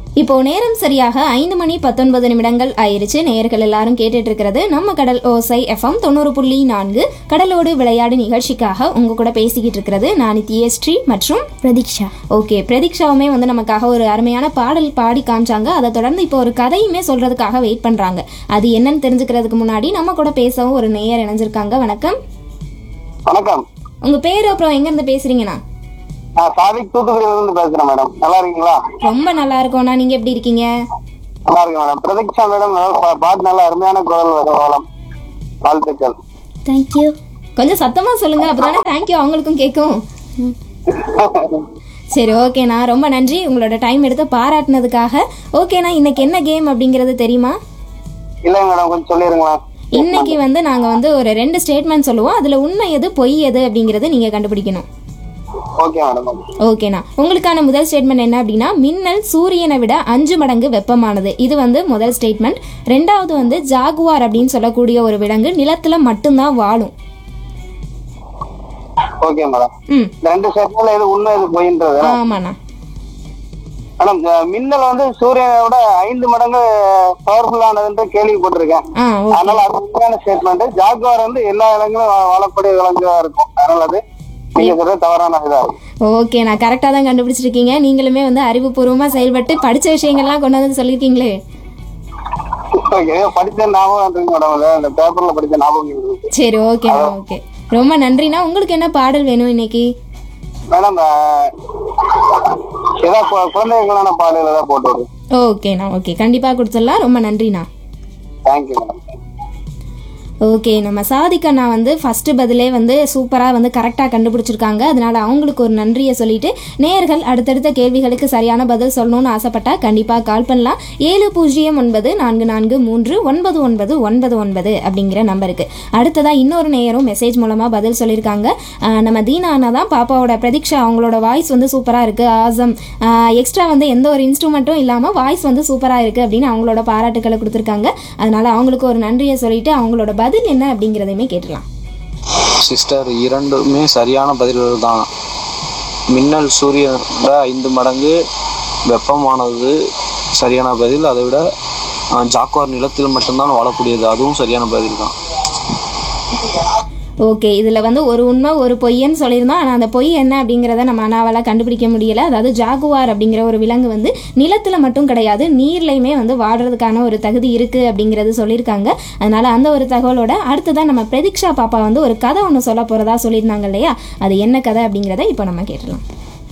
இப்போ நேரம் சரியாக ஐந்து மணி பத்தொன்பது நிமிடங்கள் ஆயிருச்சு நேயர்கள் எல்லாரும் கேட்டுட்டு இருக்கிறது நம்ம கடல் ஓசை எஃப்எம் தொண்ணூறு புள்ளி நான்கு கடலோடு விளையாடு நிகழ்ச்சிக்காக உங்க கூட பேசிக்கிட்டு இருக்கிறது நான் நித்யஸ்ரீ மற்றும் பிரதீக்ஷா ஓகே பிரதீக்ஷாவுமே வந்து நமக்காக ஒரு அருமையான பாடல் பாடி காமிச்சாங்க அதை தொடர்ந்து இப்போ ஒரு கதையுமே சொல்றதுக்காக வெயிட் பண்றாங்க அது என்னன்னு தெரிஞ்சுக்கிறதுக்கு முன்னாடி நம்ம கூட பேசவும் ஒரு நேயர் இணைஞ்சிருக்காங்க வணக்கம் வணக்கம் உங்க பேர் அப்புறம் எங்க இருந்து பேசுறீங்கண்ணா நான் சாதிக் தூத்துக்குடியில இருந்து பேசுறேன் மேடம் நல்லா இருக்கீங்களா ரொம்ப நல்லா இருக்கோண்ணா நீங்க எப்படி இருக்கீங்க நல்லா இருக்கேன் மேடம் பிரதீக்ஷா மேடம் நல்லா பா- பாட்டு நல்ல அருமையான குரல் வளம் வாழ்த்துக்கள் தேங்க்யூ கொஞ்சம் சத்தமா சொல்லுங்க அப்பதானே தேங்க்யூ அவங்களுக்கும் கேட்கும் சரி ஓகேண்ணா ரொம்ப நன்றி உங்களோட டைம் எடுத்து பாராட்டினதுக்காக ஓகேண்ணா இன்னைக்கு என்ன கேம் அப்படிங்கிறது தெரியுமா இல்லைங்க மேடம் கொஞ்சம் சொல்லிடுங்களா இன்னைக்கு வந்து நாங்க வந்து ஒரு ரெண்டு ஸ்டேட்மெண்ட் சொல்லுவோம் அதுல உண்மை எது பொய் எது அப்படிங்கறது நீங்க கண்டுபிடிக்கணும் ஓகே மேடம் ஓகே. ஓகேண்ணா உங்களுக்கான முதல் ஸ்டேட்மெண்ட் என்ன அப்படின்னா மின்னல் சூரியனை விட அஞ்சு மடங்கு வெப்பமானது இது வந்து முதல் ஸ்டேட்மெண்ட் ரெண்டாவது வந்து ஜாகுவார் அப்படின்னு சொல்லக்கூடிய ஒரு விலங்கு நிலத்துல மட்டும்தான் வாழும் ஓகே மேடம் ம் இந்த ரெண்டு செட்ல எது உண்மை எது பொய்ன்றது ஆமாண்ணா மேடம் இந்த மின்னல் வந்து சூரியனை விட ஐந்து மடங்கு பவர்ஃபுல்லானதுன்னு கேள்விப்பட்டிருக்கேன் ஆ ஓ அதனால அது உண்மையான ஸ்டேட்மெண்ட் ஜாகுவார் வந்து எல்லா இடங்களும் வா- வாழக்கூடிய விலங்கா இருக்கும் அதனால அது நீங்க சொல்றது தவறான இதா இருக்கும் ஓகே நான் கரெக்டாக தான் கண்டுபிடிச்சிருக்கீங்க நீங்களுமே வந்து அறிவுபூர்வமாக செயல்பட்டு படித்த விஷயங்கள்லாம் கொண்டு வந்து சொல்லியிருக்கீங்களே ஓகே படிச்ச ஞாபகம் இருக்கு மேடம் அது அந்த பேப்பர்ல படிச்ச ஞாபகம் இருக்கு சரி ஓகேண்ணா ஓகே ரொம்ப நன்றிண்ணா உங்களுக்கு என்ன பாடல் வேணும் இன்னைக்கு மேடம் ஏதாவது கு- குழந்தைகளான பாடல் ஏதாவது போட்டு விடு ஓகேண்ணா ஓகே கண்டிப்பாக கொடுத்துடலாம் ரொம்ப நன்றிண்ணா தேங்க்யூ மேடம் ஓகே நம்ம சாதிக்கண்ணா வந்து ஃபஸ்ட்டு பதிலே வந்து சூப்பராக வந்து கரெக்டாக கண்டுபிடிச்சிருக்காங்க அதனால அவங்களுக்கு ஒரு நன்றியை சொல்லிட்டு நேயர்கள் அடுத்தடுத்த கேள்விகளுக்கு சரியான பதில் சொல்லணும்னு ஆசைப்பட்டா கண்டிப்பாக கால் பண்ணலாம் ஏழு பூஜ்ஜியம் ஒன்பது நான்கு நான்கு மூன்று ஒன்பது ஒன்பது ஒன்பது ஒன்பது அப்படிங்கிற நம்பருக்கு அடுத்ததாக இன்னொரு நேயரும் மெசேஜ் மூலமாக பதில் சொல்லியிருக்காங்க ஆஹ் நம்ம தீனா அண்ணா தான் பாப்பாவோட பிரதீக்ஷா அவங்களோட வாய்ஸ் வந்து சூப்பராக இருக்குது ஆசம் எக்ஸ்ட்ரா வந்து எந்த ஒரு இன்ஸ்ட்ருமெண்ட்டும் இல்லாமல் வாய்ஸ் வந்து சூப்பராக இருக்குது அப்படின்னு அவங்களோட பாராட்டுக்களை கொடுத்துருக்காங்க அதனால அவங்களுக்கு ஒரு நன்றியை சொல்லிட்டு அவங்களோட பதில் என்ன அப்படிங்கிறதையுமே கேட்டலாம் சிஸ்டர் இரண்டுமே சரியான பதில்கள் தான் மின்னல் சூரியனோட ஐந்து மடங்கு வெப்பமானது சரியான பதில் அதை விட அஹ், ஜாக்குவார் நிலத்தில் மட்டும்தான் வாழக்கூடியது அதுவும் சரியான பதில் தான் ஓகே இதில் வந்து ஒரு உண்மை ஒரு பொய்யன்னு சொல்லியிருந்தோம் ஆனால் அந்த பொய் என்ன அப்படிங்கிறத நம்ம அனாவலாக கண்டுபிடிக்க முடியல அதாவது ஜாகுவார் அப்படிங்கிற ஒரு விலங்கு வந்து நிலத்தில் மட்டும் கிடையாது நீர்லையுமே வந்து வாடுறதுக்கான ஒரு தகுதி இருக்குது அப்படிங்கிறது சொல்லியிருக்காங்க அதனால் அந்த ஒரு தகவலோட அடுத்ததான் நம்ம பிரதீக்ஷா பாப்பா வந்து ஒரு கதை ஒன்று சொல்ல போகிறதா சொல்லியிருந்தாங்க இல்லையா அது என்ன கதை அப்படிங்கிறத இப்போ நம்ம கேட்டலாம்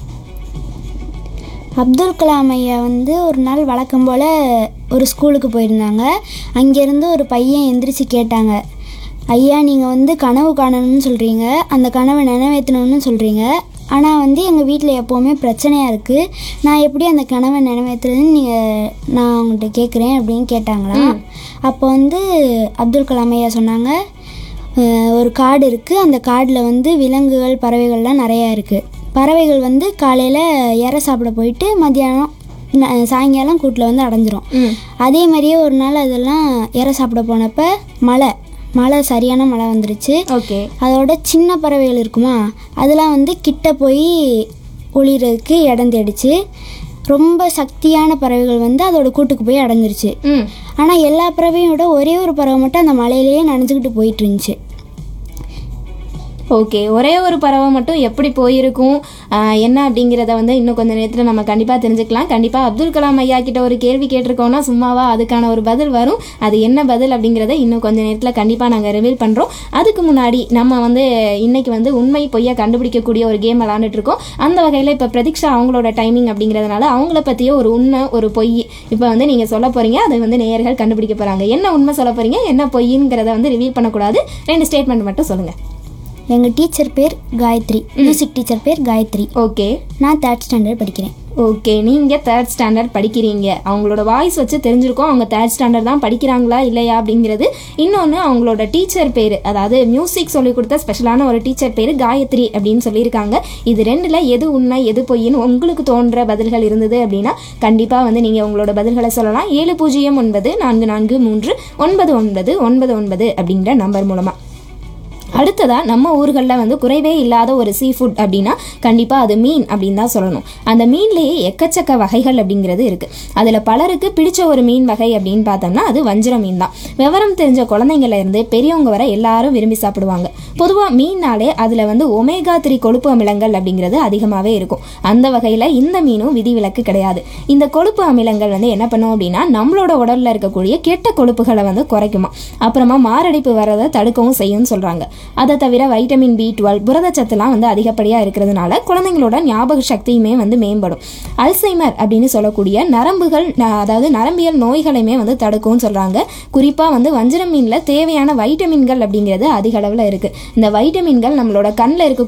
அப்துல் கலாம் ஐயா வந்து ஒரு நாள் வழக்கம் போல் ஒரு ஸ்கூலுக்கு போயிருந்தாங்க அங்கேருந்து ஒரு பையன் எந்திரிச்சு கேட்டாங்க ஐயா நீங்கள் வந்து கனவு காணணும்னு சொல்கிறீங்க அந்த கனவை நினைவேற்றணும்னு சொல்கிறீங்க ஆனால் வந்து எங்கள் வீட்டில் எப்போவுமே பிரச்சனையாக இருக்குது நான் எப்படி அந்த கனவை நினைவேற்றுறதுன்னு நீங்கள் நான் உங்கள்கிட்ட கேட்குறேன் அப்படின்னு கேட்டாங்களாம் அப்போ வந்து அப்துல் கலாம் ஐயா சொன்னாங்க அஹ் ஒரு காடு இருக்குது அந்த காட்டில் வந்து விலங்குகள் பறவைகள்லாம் நிறையா இருக்குது பறவைகள் வந்து காலையில் இற சாப்பிட போயிட்டு மத்தியானம் ந- சாயங்காலம் கூட்டில் வந்து அடைஞ்சிரும் அதே மாதிரியே ஒரு நாள் அதெல்லாம் இற சாப்பிட போனப்ப மழை மழை சரியான மழை வந்துருச்சு ஓகே அதோட சின்ன பறவைகள் இருக்குமா அதெல்லாம் வந்து கிட்ட போய் ஒளிறதுக்கு இடம் தேடிச்சு ரொம்ப சக்தியான பறவைகள் வந்து அதோட கூட்டுக்கு போய் அடைஞ்சிருச்சு ம் ஆனால் எல்லா பறவையும் விட ஒரே ஒரு பறவை மட்டும் அந்த மலையிலேயே நனைஞ்சுக்கிட்டு போயிட்டு இருந்துச்சு ஓகே ஒரே ஒரு பறவை மட்டும் எப்படி போயிருக்கும் ஆஹ் என்ன அப்படிங்கிறத வந்து இன்னும் கொஞ்சம் நேரத்தில் நம்ம கண்டிப்பாக தெரிஞ்சுக்கலாம் கண்டிப்பாக அப்துல் கலாம் ஐயா கிட்ட ஒரு கேள்வி கேட்டிருக்கோம்னா சும்மாவா அதுக்கான ஒரு பதில் வரும் அது என்ன பதில் அப்படிங்கிறத இன்னும் கொஞ்சம் நேரத்தில் கண்டிப்பாக நாங்கள் ரிவீல் பண்ணுறோம் அதுக்கு முன்னாடி நம்ம வந்து இன்னைக்கு வந்து உண்மை பொய்யை கண்டுபிடிக்கக்கூடிய ஒரு கேம் விளாண்டுட்டு இருக்கோம் அந்த வகையில் இப்போ பிரதீக்ஷா அவங்களோட டைமிங் அப்படிங்கிறதுனால அவங்கள பற்றிய ஒரு உண்மை ஒரு பொய் இப்போ வந்து நீங்கள் சொல்ல போகிறீங்க அதை வந்து நேயர்கள் கண்டுபிடிக்க போகிறாங்க என்ன உண்மை சொல்ல போகிறீங்க என்ன பொய்ங்கிறத வந்து ரிவீல் பண்ணக்கூடாது ரெண்டு ஸ்டேட்மெண்ட் மட்டும் சொல்லுங்கள் எங்கள் டீச்சர் பேர் காயத்ரி மியூசிக் டீச்சர் பேர் காயத்ரி ஓகே நான் தேர்ட் ஸ்டாண்டர்ட் படிக்கிறேன் ஓகே நீங்கள் தேர்ட் ஸ்டாண்டர்ட் படிக்கிறீங்க அவங்களோட வாய்ஸ் வச்சு தெரிஞ்சிருக்கோம் அவங்க தேர்ட் ஸ்டாண்டர்ட் தான் படிக்கிறாங்களா இல்லையா அப்படிங்கிறது இன்னொன்று அவங்களோட டீச்சர் பேர் அதாவது மியூசிக் சொல்லி கொடுத்த ஸ்பெஷலான ஒரு டீச்சர் பேர் காயத்ரி அப்படின்னு சொல்லியிருக்காங்க இது ரெண்டில் எது உண்மை எது பொய்ன்னு உங்களுக்கு தோன்ற பதில்கள் இருந்தது அப்படின்னா கண்டிப்பாக வந்து நீங்கள் உங்களோட பதில்களை சொல்லலாம் ஏழு பூஜ்ஜியம் ஒன்பது நான்கு நான்கு மூன்று ஒன்பது ஒன்பது ஒன்பது ஒன்பது அப்படிங்கிற நம்பர் மூலமாக அடுத்ததாக நம்ம ஊர்களில் வந்து குறைவே இல்லாத ஒரு சீ ஃபுட் அப்படின்னா கண்டிப்பாக அது மீன் அப்படின்னு தான் சொல்லணும் அந்த மீன்லேயே எக்கச்சக்க வகைகள் அப்படிங்கிறது இருக்குது அதில் பலருக்கு பிடிச்ச ஒரு மீன் வகை அப்படின்னு பார்த்தோம்னா அது வஞ்சிர மீன் தான் விவரம் தெரிஞ்ச குழந்தைங்கள்ல இருந்து பெரியவங்க வரை எல்லாரும் விரும்பி சாப்பிடுவாங்க பொதுவாக மீன்னாலே அதில் வந்து ஒமேகா த்ரீ கொழுப்பு அமிலங்கள் அப்படிங்கிறது அதிகமாகவே இருக்கும் அந்த வகையில் இந்த மீனும் விதிவிலக்கு கிடையாது இந்த கொழுப்பு அமிலங்கள் வந்து என்ன பண்ணும் அப்படின்னா நம்மளோட உடலில் இருக்கக்கூடிய கெட்ட கொழுப்புகளை வந்து குறைக்குமா அப்புறமா மாரடைப்பு வர்றதை தடுக்கவும் செய்யும்னு சொல்கிறாங்க அதை தவிர வைட்டமின் பி டுவெல் புரதச்சத்துலாம் வந்து அதிகப்படியாக இருக்கிறதுனால குழந்தைங்களோட ஞாபக சக்தியுமே வந்து மேம்படும் அல்சைமர் அப்படின்னு சொல்லக்கூடிய நரம்புகள் ந- அதாவது நரம்பியல் நோய்களையுமே வந்து தடுக்கும்னு சொல்கிறாங்க குறிப்பாக வந்து வஞ்சிர மீனில் தேவையான வைட்டமின்கள் அப்படிங்கிறது அதிக அளவில் இருக்குது இந்த வைட்டமின்கள் நம்மளோட கண்ணில் இருக்க